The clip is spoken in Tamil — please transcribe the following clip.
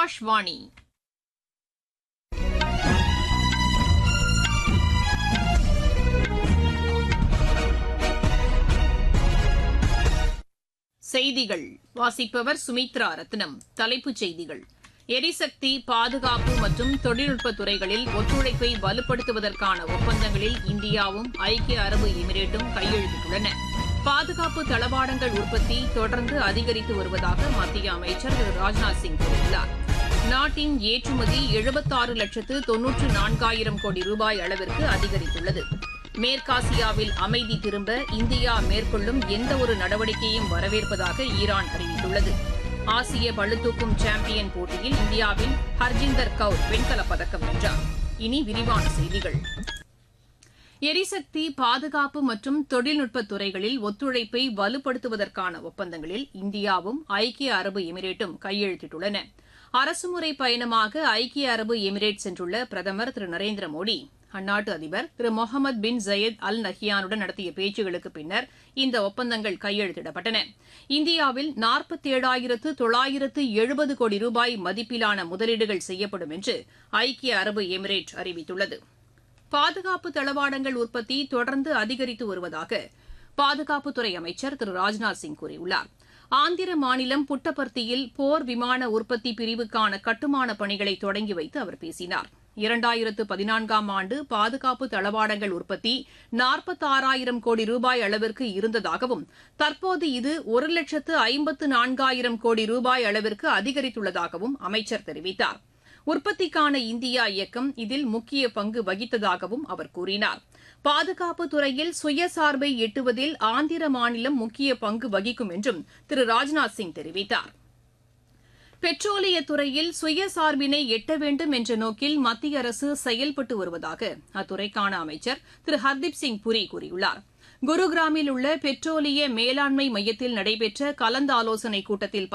ஆகாஷ்வாணி செய்திகள் வாசிப்பவர் சுமித்ரா ரத்னம் தலைப்புச் செய்திகள் எரிசக்தி பாதுகாப்பு மற்றும் தொழில்நுட்ப துறைகளில் ஒத்துழைப்பை வலுப்படுத்துவதற்கான ஒப்பந்தங்களில் இந்தியாவும் ஐக்கிய அரபு எமிரேட்டும் கையெழுத்திட்டுள்ளன பாதுகாப்பு தளவாடங்கள் உற்பத்தி தொடர்ந்து அதிகரித்து வருவதாக மத்திய அமைச்சர் திரு ராஜ்நாத் சிங் கூறியுள்ளார் நாட்டின் ஏற்றுமதி எழுபத்தாறு லட்சத்து தொன்னூற்று நான்காயிரம் கோடி ரூபாய் அளவிற்கு அதிகரித்துள்ளது மேற்காசியாவில் அமைதி திரும்ப இந்தியா மேற்கொள்ளும் எந்தவொரு நடவடிக்கையும் வரவேற்பதாக ஈரான் அறிவித்துள்ளது ஆசிய பளுதூக்கும் சாம்பியன் போட்டியில் இந்தியாவின் ஹர்ஜிந்தர் கவுர் வெண்கலப் பதக்கம் வென்றார் இனி விரிவான செய்திகள் எரிசக்தி பாதுகாப்பு மற்றும் தொழில்நுட்ப துறைகளில் ஒத்துழைப்பை வலுப்படுத்துவதற்கான ஒப்பந்தங்களில் இந்தியாவும் ஐக்கிய அரபு எமிரேட்டும் கையெழுத்திட்டுள்ளன அரசுமுறை பயணமாக ஐக்கிய அரபு எமிரேட் சென்றுள்ள பிரதமர் திரு நரேந்திர மோடி அந்நாட்டு அதிபர் திரு முகமது பின் ஜயத் அல் நஹியானுடன் நடத்திய பேச்சுகளுக்கு பின்னர் இந்த ஒப்பந்தங்கள் கையெழுத்திடப்பட்டன இந்தியாவில் நாற்பத்தேழாயிரத்து தொள்ளாயிரத்து எழுபது கோடி ரூபாய் மதிப்பிலான முதலீடுகள் செய்யப்படும் என்று ஐக்கிய அரபு எமிரேட் அறிவித்துள்ளது பாதுகாப்பு தளவாடங்கள் உற்பத்தி தொடர்ந்து அதிகரித்து வருவதாக பாதுகாப்புத்துறை அமைச்சர் திரு ராஜ்நாத் சிங் கூறியுள்ளார் ஆந்திர மாநிலம் புட்டபர்த்தியில் போர் விமான உற்பத்தி பிரிவுக்கான கட்டுமான பணிகளை தொடங்கி வைத்து அவர் பேசினார் இரண்டாயிரத்து பதினான்காம் ஆண்டு பாதுகாப்பு தளவாடங்கள் உற்பத்தி நாற்பத்தாறாயிரம் கோடி ரூபாய் அளவிற்கு இருந்ததாகவும் தற்போது இது ஒரு லட்சத்து ஐம்பத்து நான்காயிரம் கோடி ரூபாய் அளவிற்கு அதிகரித்துள்ளதாகவும் அமைச்சர் தெரிவித்தார் உற்பத்திக்கான இந்தியா இயக்கம் இதில் முக்கிய பங்கு வகித்ததாகவும் அவர் கூறினார் பாதுகாப்பு துறையில் சுயசார்பை எட்டுவதில் ஆந்திர மாநிலம் முக்கிய பங்கு வகிக்கும் என்றும் திரு ராஜ்நாத் சிங் தெரிவித்தார் பெட்ரோலியத் துறையில் சுயசார்பினை எட்ட வேண்டும் என்ற நோக்கில் மத்திய அரசு செயல்பட்டு வருவதாக அத்துறைக்கான அமைச்சர் திரு ஹர்தீப் சிங் புரி கூறியுள்ளார் குருகிராமில் உள்ள பெட்ரோலிய மேலாண்மை மையத்தில் நடைபெற்ற கலந்தாலோசனைக் கூட்டத்தில்